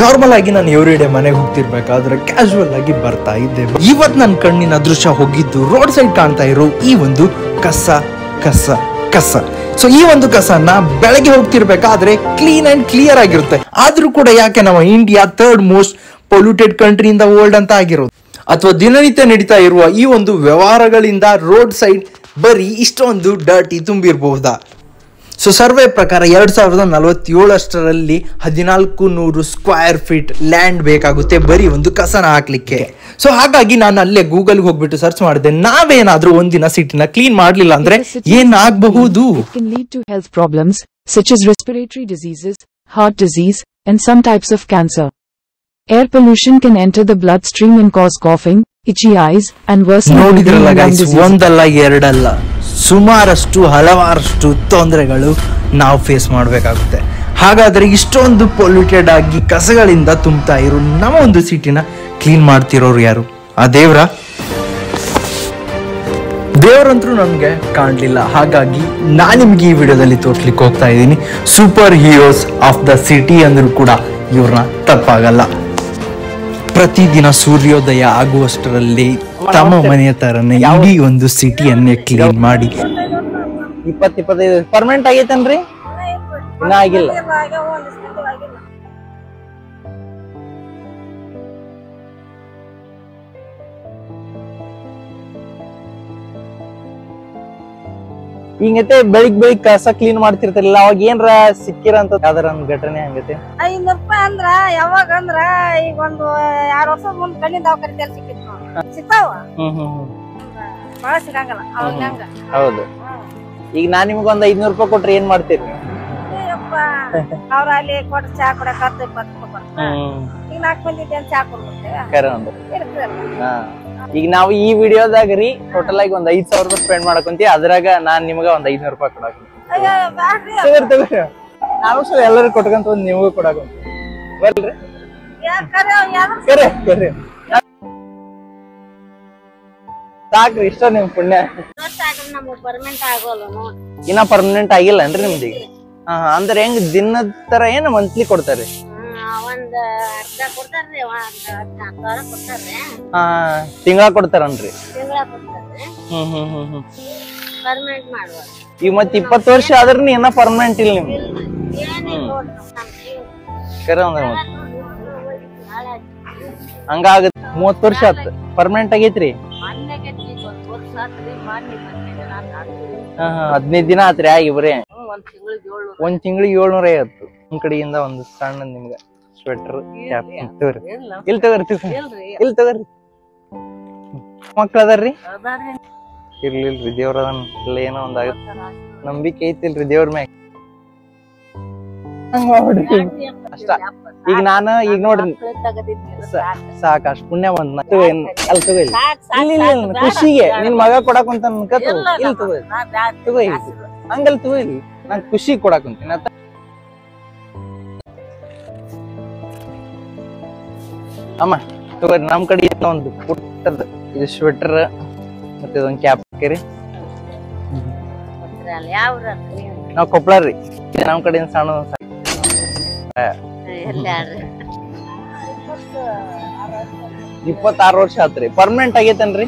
Normal ಆಗಿ ನಾನು every day ಮನೆಗೆ ಹೋಗ್ತಿರ್ಬೇಕಾದ್ರೆ ಕ್ಯಾಶುವಲ್ ಆಗಿ ಬರ್ತಾ ಇದ್ದೆ ಇವತ್ತು ನನ್ನ ಕಣ್ಣಿನ ದೃಶ್ಯ ಹೋಗಿದ್ದು ರೋಡ್ ಸೈಡ್ ಕಾಣ್ತಾ ಇರೋ ಈ ಒಂದು ಕಸ ಕಸ ಕಸ ಸೊ ಈ ಒಂದು ಕಸನ ಬೆಳಗ್ಗೆ ಹೋಗ್ತಿರ್ಬೇಕಾದ್ರೆ ಕ್ಲೀನ್ ಅಂಡ್ ಕ್ಲಿಯರ್ ಆಗಿರುತ್ತೆ ಆದ್ರೂ ಕೂಡ ಯಾಕೆ ನಮ್ಮ ಇಂಡಿಯಾ ಥರ್ಡ್ ಮೋಸ್ಟ್ ಪೊಲ್ಯೂಟೆಡ್ ಕಂಟ್ರಿಯಿಂದ ವರ್ಲ್ಡ್ ಅಂತ ಆಗಿರೋದು ಅಥವಾ ದಿನನಿತ್ಯ ನಡೀತಾ ಇರುವ ಈ ಒಂದು ವ್ಯವಹಾರಗಳಿಂದ ರೋಡ್ ಸೈಡ್ ಬರೀ ಇಷ್ಟೊಂದು ಡರ್ಟಿ ತುಂಬಿರಬಹುದಾ ಸೊ ಸರ್ವೆ ಪ್ರಕಾರ ಎರಡ್ ಸಾವಿರದ ನಲವತ್ತೇಳಷ್ಟರಲ್ಲಿ ಹದಿನಾಲ್ಕು ನೂರು ಸ್ಕ್ವೇರ್ ಫೀಟ್ ಲ್ಯಾಂಡ್ ಬೇಕಾಗುತ್ತೆ ಬರೀ ಒಂದು ಕಸನ ಹಾಕ್ಲಿಕ್ಕೆ ಸೊ ಹಾಗಾಗಿ ನಾನು ಅಲ್ಲೇ ಗೂಗಲ್ಗೆ ಹೋಗ್ಬಿಟ್ಟು ಸರ್ಚ್ ಮಾಡಿದೆ ನಾವೇನಾದ್ರೂ ಒಂದಿನ ಸಿಟಿನ ಕ್ಲೀನ್ ಮಾಡ್ಲಿಲ್ಲ ಅಂದ್ರೆ ಏನಾಗಬಹುದು It can lead to health problems, such as respiratory diseases, heart disease, and some types of cancer. Air pollution can enter the bloodstream and cause coughing, itchy eyes, and worsen ನೋಡಿದ್ರಲ್ಲ lung guys disease. ಒಂದಲ್ಲ ಎರಡಲ್ಲ ಸುಮಾರಷ್ಟು ಹಲವಾರಷ್ಟು ತೊಂದರೆಗಳು ನಾವು face ಮಾಡಬೇಕಾಗುತ್ತೆ ಹಾಗಾದ್ರೆ ಇಷ್ಟೊಂದು polluted ಆಗಿ ಕಸಗಳಿಂದ ತುಂಬ್ತಾ ಇರೋ ನಮ್ಮ ಒಂದು ಸಿಟಿನ ಕ್ಲೀನ್ ಮಾಡ್ತಿರೋರು ಯಾರು ಆ ದೇವ್ರ ದೇವರಂತರೂ ನಮಗೆ ಕಾಣಲಿಲ್ಲ ಹಾಗಾಗಿ ನಾನು ನಿಮ್ಗೆ ಈ ವಿಡಿಯೋದಲ್ಲಿ ತೋರ್ಸ್ಲಿಕ್ಕೆ ಹೋಗ್ತಾ ಇದ್ದೀನಿ super heroes of the city ಅಂದ್ರೂ ಕೂಡ ಇವ್ರನ್ನ ತಪ್ಪಾಗಲ್ಲ ಪ್ರತಿದಿನ ಸೂರ್ಯೋದಯ ಆಗುವಷ್ಟರಲ್ಲಿ ತಮ್ಮ ಮನೆಯ ತರನೇ ಇಡೀ ಒಂದು ಸಿಟಿಯನ್ನೇ ಕ್ಲೀನ್ ಮಾಡಿ ಇಪ್ಪತ್ ಇಪ್ಪತ್ತೈದು ಪರ್ಮನೆಂಟ್ ಆಗೈತೇನ್ರಿ ಇನ್ನ ಆಗಿಲ್ಲ ಹಿಂಗೈತೆ ಬೆಳಿಗ್ ಬೆಳಿಗ್ ಕಸ ಕ್ಲೀನ್ ಮಾಡ್ತಿರ್ತಾರಲ್ಲ ಅವಾಗ ಏನ್ರ ಸಿಕ್ಕಿರಂತ ಯಾವ್ದಾರ ಒಂದ್ ಘಟನೆ ಹಂಗೈತೆ ಐನೂರು ರೂಪಾಯಿ ಅಂದ್ರ ಯಾವಾಗ ಅಂದ್ರ ಈಗ ಒಂದು ಎರಡ್ ವರ್ಷ ಮುಂದ್ ಕಣ್ಣಿನ ದವಾಖಾನೆ ತೆಲ್ ಸಿಕ್ಕಿತ್ತು ನೋಡು. ಸಿಗ್ತಾವ ಹ್ಮ್ ಹ್ಮ್ ಹ್ಮ್ ಬಾಳ ಸಿಗಂಗಲ್ಲ ಅವಾಗ ಹಂಗ ಹೌದು ಈಗ ನಾನ್ ನಿಮ್ಗ ಒಂದ್ ಐದ್ನೂರ್ ರೂಪಾಯಿ ಕೊಟ್ರೆ ಏನ್ ಮಾಡ್ತೀರಿ ಅಯ್ಯಪ್ಪ ಅವ್ರ ಅಲ್ಲಿ ಕೊಟ್ಟು ಚಾ ಕೊಡಕ್ ಹತ್ತು ಇಪ್ಪತ್ತು ರೂಪಾಯಿ ಕೊಡ್ತಾರ ಹ್ಮ್ ಈಗ ನಾಲ್ಕು ಮಂದಿ ಇದ್ದೇನ್ ಚಾ ಕೊಡ್ಬಿಡ್ತೇವೆ ಕರೆ ಒಂದು ಇರ್ತದಲ್ಲ ಹಾ. ಈಗ ನಾವು ಈ ವಿಡಿಯೋದಾಗ ರೀ ಟೋಟಲ್ ಆಗಿ ಒಂದ್ ಐದ್ ಸಾವಿರ ರೂಪಾಯಿ ಸ್ಪೆಂಡ್ ಮಾಡಕೊಂತೀವಿ ಅದ್ರಾಗ ನಾನ್ ನಿಮ್ಗ ಒಂದ್ ಐದ್ನೂರ್ ರೂಪಾಯಿ ಕೊಡಾಕ ಅಯ್ಯೋ ಬ್ಯಾಡ್ರಿ ತಗೋರಿ ತಗೋರಿ ನಾವು ಸಲ ಎಲ್ಲರೂ ಕೊಟ್ಕೊಂತ ಒಂದ್ ನಿಮಗೂ ಕೊಡಾಕ ಬರ್ರಿ ಯಾಕಂದ್ರೆ ಯಾರು ಕರೆ ಕರೆ ಸಾಕ್ರಿ ಇಷ್ಟ ನಿಮ್ ಪುಣ್ಯ ನಮ್ಗೆ ಪರ್ಮನೆಂಟ್ ಆಗೋಲ್ಲ ನೋಡಿ ಇನ್ನ ಪರ್ಮನೆಂಟ್ ಆಗಿಲ್ಲ ಏನ್ರಿ ನಿಮ್ದು ಈಗ ಹಾ ಅಂದ್ರೆ ಹೆಂಗ್ ದಿನದ ತರ ಏನ್ ಮಂತ್ಲಿ ಕೊಡ್ತಾರೆ ಒಂದ್ ಅರ್ಧ ಕೊಡ್ತಾರ್ರಿ ಒಂದ್ ಹದಿನಾಲ್ಕು ಸಾವಿರ ಕೊಡ್ತಾರ್ರಿ ಹಾ ತಿಂಗಳ ಕೊಡ್ತಾರನ್ರಿ ತಿಂಗಳ ಕೊಡ್ತಾರ್ರಿ ಹ್ಮ್ ಹ್ಮ್ ಹ್ಮ್ ಹ್ಮ್ ಪರ್ಮನೆಂಟ್ ಮಾಡುವ ಈಗ ಮತ್ ಇಪ್ಪತ್ತು ವರ್ಷ ಆದ್ರೂ ಇನ್ನ ಪರ್ಮನೆಂಟ್ ಇಲ್ಲ ನಿಮ್ದು ಏನಿಲ್ಲ ನೋಡ್ರಿ ನಮ್ ಜೀವ ಕರೆ ಅಂದ್ರೆ ಮತ್ತ್ ಹಂಗಾಗತ್ ಮೂವತ್ ವರ್ಷ ಆತ್ ಪರ್ಮನೆಂಟ್ ಆಗೈತ್ರಿ ಮೊನ್ನೆ ಗೆದ್ದಿ ಒಂದ್ ವರ್ಷ ಆತ್ರಿ ಮೊನ್ನೆ ಬಂದಿದ್ದೆ ನಾನು ಹಾಕ್ತೀನಿ. ಹಾ ಹಾ ಹದಿನೈದ್ ದಿನ ಆತ್ರಿ ಆಗಿ ಬರೇ ಹ್ಮ್, ಒಂದ್ ತಿಂಗಳಿಗೆ ಏಳ್ನೂರು ಒಂದ್ ತಿಂಗಳಿಗೆ ಏಳ್ನೂರ ಐವತ್ತು ನಿಮ್ ಕಡೆಯಿಂದ ಒಂದು ಸಣ್ಣ ನಿಮ್ಗ ಸ್ವೆಟರ್ ಕ್ಯಾಪ್ ತಗೋರಿ ಇಲ್ಲ ಇಲ್ಲಿ ತಗೋರಿ ತಗೋರಿ ಇಲ್ರಿ ಇಲ್ಲಿ ತಗೋರಿ ಮಕ್ಳ ಅದಾರ್ರಿ ಅದಾರ್ರಿ ಇರ್ಲಿ ಇಲ್ರಿ ದೇವ್ರ ಅದನ್ ಇಲ್ಲ ಏನೋ ಒಂದ್ ಆಗತ್ತ ನಂಬಿಕೆ ಐತಿಲ್ರಿ ದೇವ್ರ ಮ್ಯಾಗ ಹಂಗ್ ಮಾಡ್ಬಿಡ್ರಿ. ಅಷ್ಟ ಈಗ ನಾನ ಈಗ ನೋಡ್ರಿ ಸಾ- ಸಾಕ್ ಅಷ್ಟ್ ಪುಣ್ಯ ಬಂದ್ ನಾ ತಗೋ ಇನ್- ಅಲ್ಲಿ ತಗೋ ಇಲ್ಲಿ ಇಲ್ಲ ಇಲ್ಲ ಇಲ್ಲ, ಖುಷಿಗೆ ನಿನ್ ಮಗ ಕೊಡಾಕಂತ ಅನ್ಕ ತಗೋ ಇಲ್ಲಿ ತಗೋ ಇಲ್ಲಿ. ತಗೋ ಇಲ್ಲಿ ಹಂಗಲ್ ತಗೋ ಇಲ್ಲಿ ನಾನ್ ಖುಷಿ ಕೊಡಾಕಂತೀನಿ ಆತ ಅಮ್ಮ ತಗೋರಿ ನಮ್ ಕಡೆ ಏನೋ ಒಂದು ಪುಟ್ಟದ ಇದು ಸ್ವೆಟರ್ ಮತ್ತೆ ಇದೊಂದ್ ಕ್ಯಾಪ್ ಹಾಕಿರಿ ಯಾವ ನಾವ್ ಕೊಪ್ಪಳ ರೀ ಇದು ನಮ್ ಕಡೆಯಿಂದ ಸಣ್ಣ ಒಂದ್ ಸಾಕ್. ಇಪ್ಪತ್ತಾರು ವರ್ಷ ಆತ್ರಿ ಪರ್ಮನೆಂಟ್ ಆಗೈತೇನ್ರಿ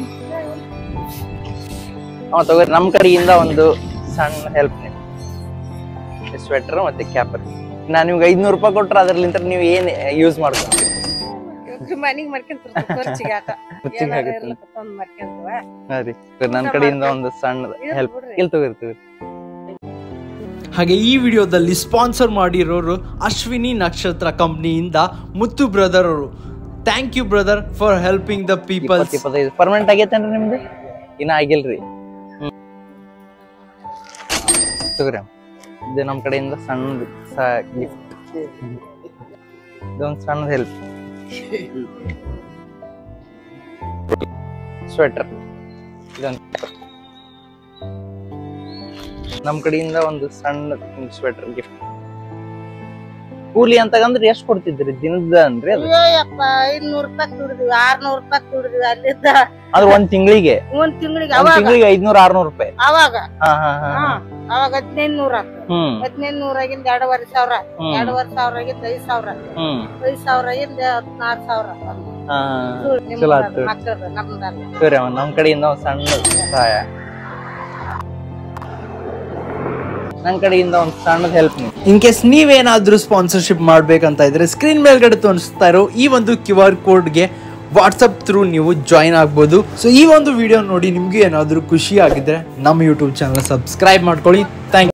ಅವ ತಗೋರಿ ನಮ್ ಕಡೆಯಿಂದ ಒಂದು ಸಣ್ಣ ಹೆಲ್ಪ್ ಸ್ವೆಟರ್ ಮತ್ತೆ ಕ್ಯಾಪ್ ನಾನ್ ನಿಮ್ಗೆ ಐದ್ನೂರ್ ರೂಪಾಯಿ ಕೊಟ್ರ ಅದ್ರಲಿಂತ ನೀವ್ ಏನ್ ಯೂಸ್ ಮಾಡ್ಕೊಂತೀರಿ ಮನಿಗ್ ಮಾಡ್ಕೊಂತ ಖರ್ಚಿಗೆ ಆಟ ಖರ್ಚಿಗೆ ಆಗುತ್ತಲ್ಲ. ಮಾಡ್ಕೊಂತವ ಹಾ ರೀ ನನ್ ಕಡೆಯಿಂದ ಒಂದು ಸಣ್ಣ ಹೆಲ್ಪ್ ಇಲ್ಲಿ ತಗೋರಿ ತಗೋರಿ ಹಾಗೆ ಈ ವಿಡಿಯೋದಲ್ಲಿ ಸ್ಪಾನ್ಸರ್ ಮಾಡಿರೋರು ಅಶ್ವಿನಿ ನಕ್ಷತ್ರ ಕಂಪ್ನಿಯಿಂದ ಮುತ್ತು ಬ್ರದರ್ ಅವರು thank you brother for helping the people ಇಪ್ಪತ್ ಇಪ್ಪತ್ತೈದು ಪರ್ಮನೆಂಟ್ ಆಗೈತೇನ್ರಿ ನಿಮ್ದು ಇನ್ನ ಆಗಿಲ್ರಿ ಹ್ಮ್. ತಗೋರಿ ಅಮ್ಮ. ಇದು ನಮ್ ಕಡೆಯಿಂದ ಸಣ್ಣದು ಗಿಫ್ಟ್ ಇದೊಂದು ಸಣ್ಣದ ಹೆಲ್ಪ್ ಸ್ವೆಟರ್ ಇದೊಂದು ನಮ್ ಕಡೆಯಿಂದ ಒಂದು ಸಣ್ಣ ಸ್ವೆಟರ್ ಗಿಫ್ಟ್ ಕೂಲಿ ಅಂತಂದ್ರೆ ಎಷ್ಟ್ ಕೊಡ್ತಿದ್ರಿ ದಿನದ ಅನ್ರಿ ಅದು ಅಯ್ಯಪ್ಪ ಐದ್ನೂರ್ ರೂಪಾಯಿ ದುಡಿದ್ವಿ ಆರ್ನೂರ್ ರೂಪಾಯಿ ದುಡಿದ್ವಿ ಅಲ್ಲಿದ್ದ ಅಂದ್ರೆ ಒಂದ್ ತಿಂಗಳಿಗೆ ಒಂದ್ ತಿಂಗಳಿಗೆ ಒಂದ್ ಅವಾಗ ತಿಂಗಳಿಗೆ ಐದ್ನೂರ ಆರ್ನೂರ್ ರೂಪಾಯಿ ಅವಾಗ ಹಾ ಹಾ ಹಾ ಹಾ ಅವಾಗ ಹದಿನೈದು ನೂರ ಆತು ಹ್ಮ್ ಹದಿನೈದು ನೂರಾಗಿಂದ ಎರಡೂವರೆ ಸಾವಿರ ಹ್ಮ್ ಎರಡೂವರೆ ಸಾವಿರಾಗಿಂದ ಐದ್ ಸಾವಿರ ಹ್ಮ್ ಐದ್ ಸಾವಿರಾಗಿಂದ ಹದಿನಾರು ಸಾವಿರ ಹಾ ನಿಮ್ದು ಚಲೋ ಆತು. ಮಕ್ಕಳ್ದು ನಮ್ದಲ್ಲ ಸರಿ ಅವ ನಮ್ ಕಡೆಯಿಂದ ಒಂದ್ ಸಣ್ಣ ಸಹಾಯ ನನ್ ಕಡೆಯಿಂದ ಒಂದ್ ಸಣ್ಣದ್ ಹೆಲ್ಪ್ ನೀವು ಇನ್ ಕೇಸ್ ನೀವೇನಾದ್ರೂ ಸ್ಪಾನ್ಸರ್ಶಿಪ್ ಮಾಡ್ಬೇಕಂತ ಇದ್ರೆ ಸ್ಕ್ರೀನ್ ಮೇಲ್ಗಡೆ ತೋರಿಸ್ತಾ ಇರೋ ಈ ಒಂದು ಕ್ಯೂ ಆರ್ ಕೋಡ್ಗೆ ವಾಟ್ಸಪ್ ಥ್ರೂ ನೀವು ಜಾಯಿನ್ ಆಗ್ಬೋದು ಸೊ ಈ ಒಂದು ವಿಡಿಯೋ ನೋಡಿ ನಿಮ್ಗೆ ಏನಾದರೂ ಖುಷಿ ಆಗಿದ್ರೆ ನಮ್ಮ ಯೂಟ್ಯೂಬ್ ಚಾನಲ್ ಸಬ್ಸ್ಕ್ರೈಬ್ ಮಾಡ್ಕೊಳ್ಳಿ ಥ್ಯಾಂಕ್